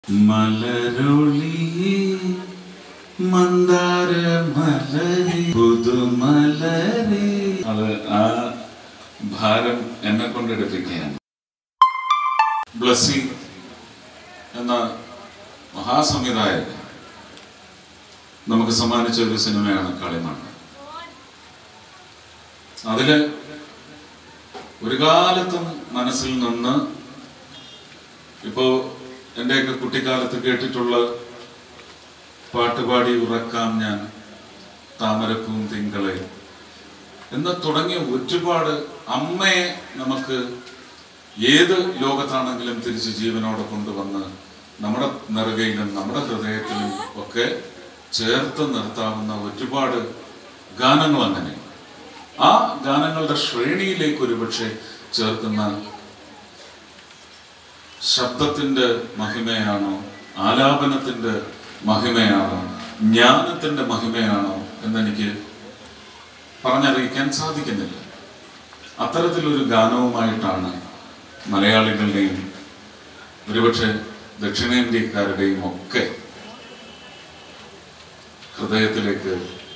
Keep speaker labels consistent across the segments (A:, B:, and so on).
A: മലരൊളിയേ മന്ദാര മലരെ പുതുമലരെ അത് ആ ഭാരം എന്നെ കൊണ്ടെടുപ്പിക്കുകയാണ് ബ്ലസ്സി എന്ന മഹാസംവിധായകൻ നമുക്ക് സമ്മാനിച്ച ഒരു സിനിമയാണ് കളിമണ്ണ് അതില് ഒരു കാലത്തും മനസ്സിൽ നിന്ന് ഇപ്പോ എൻ്റെയൊക്കെ കുട്ടിക്കാലത്ത് കേട്ടിട്ടുള്ള പാട്ടുപാടി ഉറക്കാം ഞാൻ താമരപ്പൂം തിങ്കളെ എന്ന് തുടങ്ങിയ ഒരുപാട് അമ്മയെ നമുക്ക് ഏത് ലോകത്താണെങ്കിലും തിരിച്ച് ജീവനോടെ കൊണ്ടുവന്ന് നമ്മുടെ നെറുകയിലും നമ്മുടെ ഹൃദയത്തിലും ഒക്കെ ചേർത്ത് നിർത്താവുന്ന ഒരുപാട് ഗാനങ്ങൾ അങ്ങനെ ആ ഗാനങ്ങളുടെ ശ്രേണിയിലേക്ക് ഒരുപക്ഷെ ചേർക്കുന്ന ശബ്ദത്തിന്റെ മഹിമയാണോ ആലാപനത്തിന്റെ മഹിമയാണോ ജ്ഞാനത്തിന്റെ മഹിമയാണോ എന്നെനിക്ക് പറഞ്ഞറിയിക്കാൻ സാധിക്കുന്നില്ല അത്തരത്തിലൊരു ഗാനവുമായിട്ടാണ് മലയാളികളുടെയും ഒരുപക്ഷെ ദക്ഷിണേന്ത്യക്കാരുടെയും ഒക്കെ ഹൃദയത്തിലേക്ക്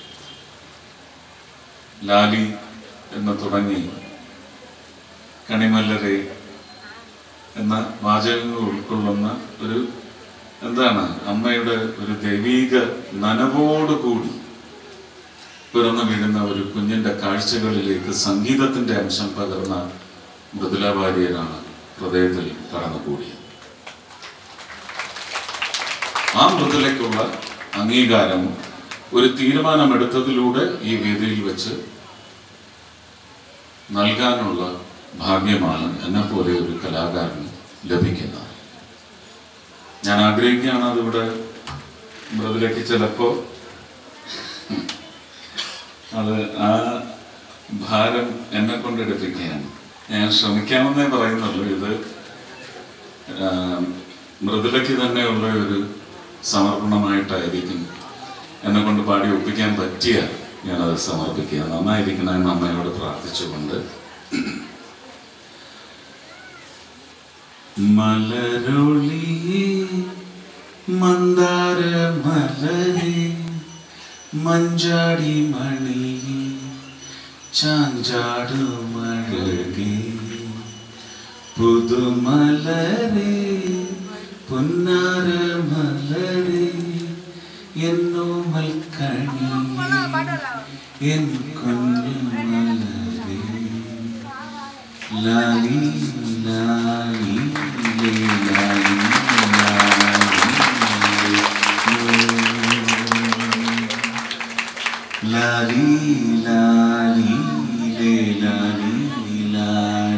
A: ലാലി എന്ന് തുടങ്ങി കണിമല്ലരെ എന്ന വാചകങ്ങൾ ഉൾക്കൊള്ളുന്ന ഒരു എന്താണ് അമ്മയുടെ ഒരു ദൈവീക നനവോടുകൂടി പിറന്നു വീഴുന്ന ഒരു കുഞ്ഞിന്റെ കാഴ്ചകളിലേക്ക് സംഗീതത്തിന്റെ അംശം പകർന്ന മൃദുല വാര്യരാണ് ഹൃദയത്തിൽ കടന്നുകൂടിയത് ആ മൃദുലയ്ക്കുള്ള അംഗീകാരം ഒരു തീരുമാനമെടുത്തതിലൂടെ ഈ വേദിയിൽ വെച്ച് നൽകാനുള്ള ഭാഗ്യമാണ് എന്നെ പോലെ ഒരു കലാകാരന് ലഭിക്കുന്നത് ഞാൻ ആഗ്രഹിക്കുകയാണ് അതിവിടെ മൃദുലയ്ക്ക് ചിലപ്പോ അത് ആ ഭാരം എന്നെ കൊണ്ടെടുപ്പിക്കുകയാണ് ഞാൻ ശ്രമിക്കാമെന്നേ പറയുന്നുള്ളൂ ഇത് ആ, മൃദുലയ്ക്ക് തന്നെയുള്ള ഒരു സമർപ്പണമായിട്ടായിരിക്കും എന്നെ കൊണ്ട് പാടി ഒപ്പിക്കാൻ പറ്റിയ ഞാനത് സമർപ്പിക്കുക നന്നായിരിക്കണമെന്ന് അമ്മയോട് പ്രാർത്ഥിച്ചുകൊണ്ട് മലരൊളിയേ മന്ദാര മലരെ മഞ്ചാടി മണിയേ ചാഞ്ചാടുമഴകേ പുതുമലരെ പുന്നാര മലരെ എന്നോ മൽക്കണി എൻ കുഞ്ഞു മലരെ ലാലി ലാലി ലേ, ലാലി ലാലി ലാലി ലേ, ലാലി ലാലി